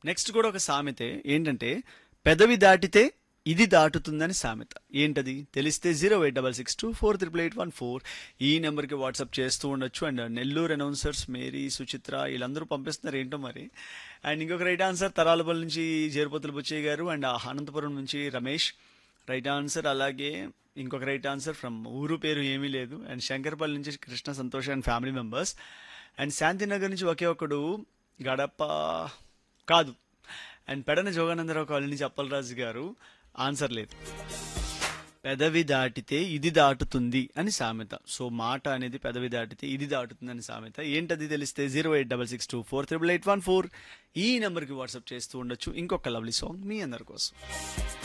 next కూడా ఒక సామెతే ఏంటంటే పెదవి దాటితే ఇది దాటుతుందని సామెత ఏంటది తెలిస్తే zero eight double six two four triple eight one four ఈ నెంబర్కి వాట్సాప్ చేస్తూ ఉండొచ్చు and Nellore announcers Mary Suchitra వీళ్ళందరూ పంపిస్తున్నారు ఏంటో మరి అండ్ ఇంకొక రైట్ ఆన్సర్ తరాలపల్లి నుంచి జేరుపతుల బుచ్చయ్య గారు అండ్ అనంతపురం నుంచి రమేష్ రైట్ ఆన్సర్ అలాగే ఇంకొక రైట్ ఆన్సర్ ఫ్రమ్ ఊరు పేరు ఏమీ లేదు అండ్ శంకర్పల్లి నుంచి Krishna Santosh and family members and Shantinagar నుంచి ఒకే ఒకడు గడప కాదు అండ్ పెడన జోగానందరావు కాలనీ నుంచి అప్పలరాజు గారు ఆన్సర్ లేదు పెదవి దాటితే ఇది దాటుతుంది అని సామెత సో మాట అనేది పెదవి దాటితే ఇది దాటుతుంది అని సామెత ఏంటది తెలిస్తే zero eight double six two four triple eight one four ఈ నెంబర్కి వాట్సాప్ చేస్తూ ఉండొచ్చు ఇంకొక లవ్లీ సాంగ్ మీ అందరి కోసం